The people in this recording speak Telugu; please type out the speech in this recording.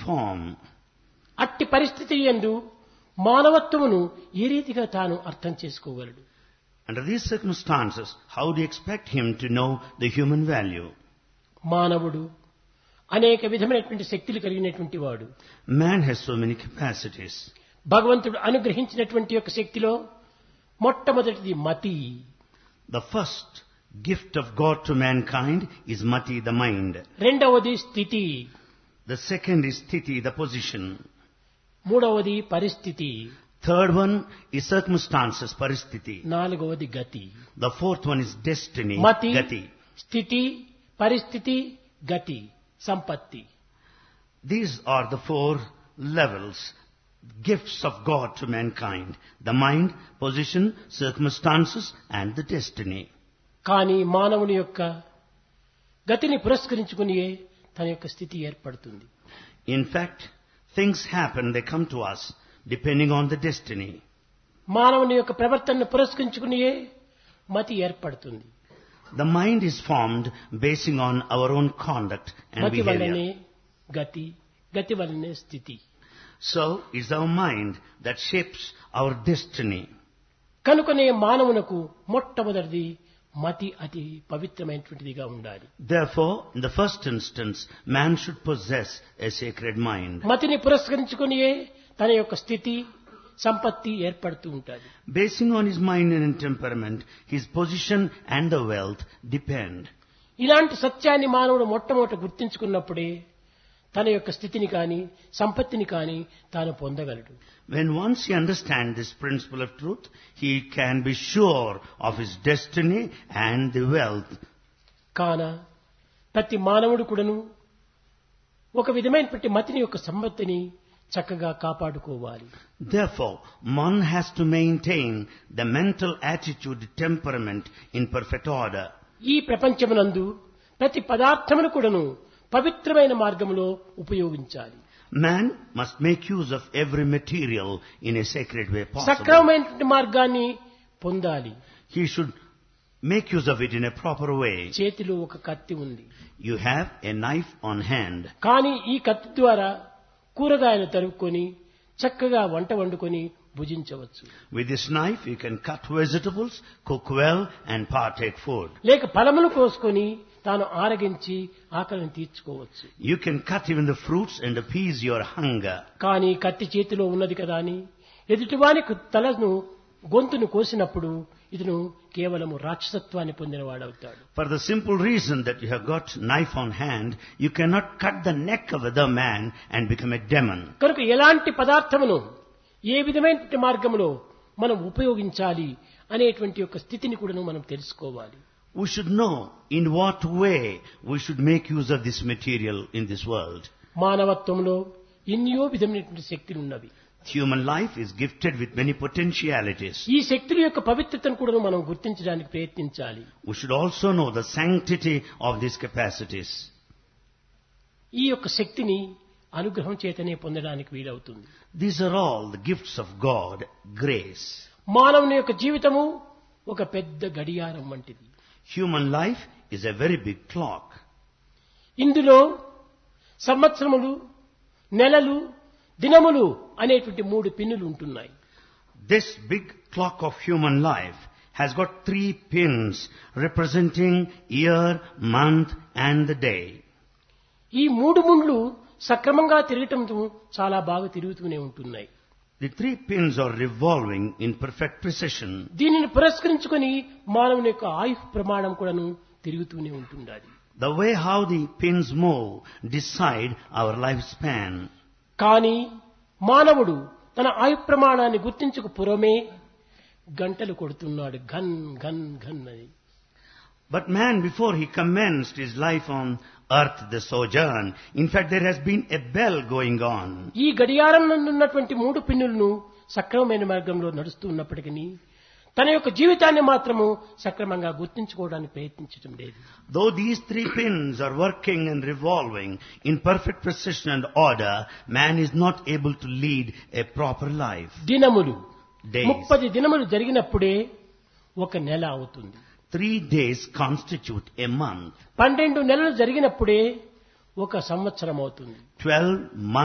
form. అట్టి పరిస్థితి ఎందు మానవత్వమును ఏ రీతిగా తాను అర్థం చేసుకోగలడు Under these circumstances, how do you expect him to know the human value? మానవుడు అనేక విధమైనటువంటి శక్తులు కలిగినటువంటి వాడు Man has so many capacities. భగవంతుడు అనుగ్రహించినటువంటి యొక్క శక్తిలో మొట్టమొదటిది మతి The first gift of God to mankind is mati, the mind. రెండవది స్థితి The second is sthiti, the position. మూడవది పరిస్థితి Third one is circumstances, paristiti. నాలుగవది గతి The fourth one is destiny, మతి gati. స్థితి పరిస్థితి గతి సంపత్తి These are the four levels, gifts of God to mankind. The mind, position, circumstances and the destiny. కానీ మానవుని యొక్క గతిని పురస్కరించుకుని తన యొక్క స్థితి ఏర్పడుతుంది In fact, things happen, they come to us depending on the destiny. మానవుని యొక్క ప్రవర్తనను పురస్కరించుకునియే మతి ఏర్పడుతుంది The mind is formed basing on our own conduct and మతి వల్లనే behavior. గతి గతి వల్లనే స్థితి So it's our mind that shapes our destiny. కనుకనే మానవునకు మొట్టమొదటిది మతి అతి పవిత్రమైనటువంటిదిగా ఉండాలి Therefore, in the first instance, man should possess a sacred mind. మతిని పురస్కరించుకునియే తన యొక్క స్థితి సంపత్తి ఏర్పడుతూ ఉంటుంది Basing on his mind and temperament, his position and the wealth depend. ఇలాంటి సత్యాన్ని మానవుడు మొట్టమొదట గుర్తించుకున్నప్పుడే తన యొక్క స్థితిని కాని సంపత్తిని కాని తాను పొందగలడు When once he understands this principle of truth, he can be sure of his destiny and the wealth. కాన ప్రతి మానవుడు కూడాను ఒక విధమైనటువంటి మతిని యొక్క సంపత్తిని చక్కగా కాపాడుకోవాలి Therefore, one has to maintain the mental attitude, temperament in perfect order. ఈ ప్రపంచమునందు ప్రతి పదార్థమును కూడాను పవిత్రమైన మార్గంలో ఉపయోగించాలి Man must make use of every material in a sacred way possible. సక్రమమైనటువంటి మార్గాన్ని పొందాలి He should make use of it in a proper way. చేతిలో ఒక కత్తి ఉంది You have a knife on hand. కానీ ఈ కత్తి ద్వారా కూరగాయలు తరుక్కొని చక్కగా వంట వండుకొని భుజించవచ్చు With this knife, you can cut vegetables, cook well, and partake food. లేక ఫలములు కోసుకొని తాను ఆరగించి ఆకలిని తీర్చుకోవచ్చు You can cut even the fruits and appease your hunger. కానీ కత్తి చేతిలో ఉన్నది కదా అని ఎదుటివాని తలను గొంతును కోసినప్పుడు ఇతను కేవలము రాక్షసత్వాన్ని పొందినవాడవుతాడు For the simple reason that you have got knife on hand, you cannot cut the neck of other man and become a demon. కనుక ఎలాంటి పదార్థమును ఏ విధమైనటువంటి మార్గంలో మనం ఉపయోగించాలి అనేటువంటి యొక్క స్థితిని కూడా మనం తెలుసుకోవాలి We should know in what way we should make use of this material in this world. మానవత్వంలో ఎన్నో విధమైనటువంటి శక్తులు ఉన్నవి Human life is gifted with many potentialities. ఈ శక్తుల యొక్క పవిత్రతను కూడా మనం గుర్తించడానికి ప్రయత్నించాలి We should also know the sanctity of these capacities. ఈ యొక్క శక్తిని అనుగ్రహం చేతనే పొందడానికి వీలవుతుంది These are all the gifts of God, grace. మానవుని యొక్క జీవితము ఒక పెద్ద గడియారం వంటిది Human life is a very big clock. ఇందులో సంవత్సరములు నెలలు దినములు అనేటువంటి మూడు పిన్నులు ఉంటున్నాయి This big clock of human life has got three pins representing year, month and the day. ఈ మూడు ముండ్లు సక్రమంగా తిరగటంతో చాలా బాగా తిరుగుతూనే ఉంటున్నాయి The three pins are revolving in perfect precision. దీనిని పురస్కరించుకొని మానవుని యొక్క ఆయుష్ ప్రమాణం కూడాను తిరుగుతూనే ఉంటుండాలి The way how the pins move decide our lifespan. కానీ మానవుడు తన ఆయు ప్రమాణాన్ని గుర్తించక పురమే గంటలు కొడుతున్నాడు ఘన్ ఘన్ ఘన్ అని But man, before he commenced his life on earth, the sojourn, in fact there has been a bell going on. ఈ గడియారం ఉన్నటువంటి మూడు పిన్నులను సక్రమమైన మార్గంలో నడుస్తూ ఉన్నప్పటికీ తన యొక్క జీవితాన్ని మాత్రము సక్రమంగా గుర్తించుకోవడానికి ప్రయత్నించడం లేదు Though these three pins are working and revolving in perfect precision and order, man is not able to lead a proper life. దినములు Days. ముప్పది దినములు జరిగినప్పుడే ఒక నెల అవుతుంది Three days constitute a month. పన్నెండు నెలలు జరిగినప్పుడే ఒక సంవత్సరం అవుతుంది Twelve months